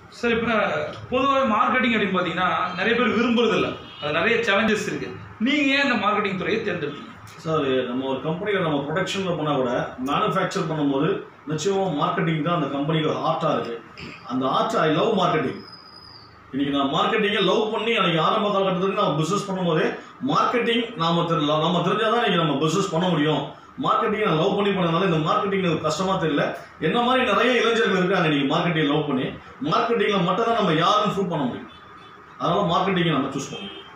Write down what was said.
sir இப்போ பொதுவாக marketing அப்படின்னு பார்த்தீங்கன்னா நிறைய பேர் விரும்புறதில்ல அது நிறைய சேலஞ்சஸ் இருக்கு நீங்க ஏன் இந்த மார்க்கெட்டிங் துறையை தேர்ந்தெடுத்தீங்க சார் நம்ம ஒரு கம்பெனியில் நம்ம ப்ரொடக்ஷனில் பண்ணால் கூட மேனுஃபேக்சர் பண்ணும்போது நிச்சயமாக மார்க்கெட்டிங் தான் அந்த கம்பெனிக்கு ஹார்ட்டாக இருக்குது அந்த ஹார்ட் ஐ லவ் மார்க்கெட்டிங் இன்னைக்கு நான் மார்க்கெட்டிங்கை லவ் பண்ணி எனக்கு ஆரம்ப காலகட்டத்துக்கு நான் பிஸ்னஸ் பண்ணும்போது மார்க்கெட்டிங் நாம தெரியல நம்ம தெரிஞ்சால் தான் நீங்கள் நம்ம பிஸ்னஸ் பண்ண முடியும் மார்க்கெட்டிங் நான் லவ் பண்ணி பண்ணதுனால இந்த மார்க்கெட்டிங் எனக்கு கஷ்டமா தெரியல என்ன மாதிரி நிறைய இளைஞர்கள் இருக்காங்க நீங்கள் மார்க்கெட்டிங் லவ் பண்ணி மார்க்கெட்டிங்கில் மட்டும் தான் நம்ம யாரும் ப்ரூவ் பண்ண முடியும் அதனால மார்க்கெட்டிங்கை நம்ம சூஸ் பண்ணுவோம்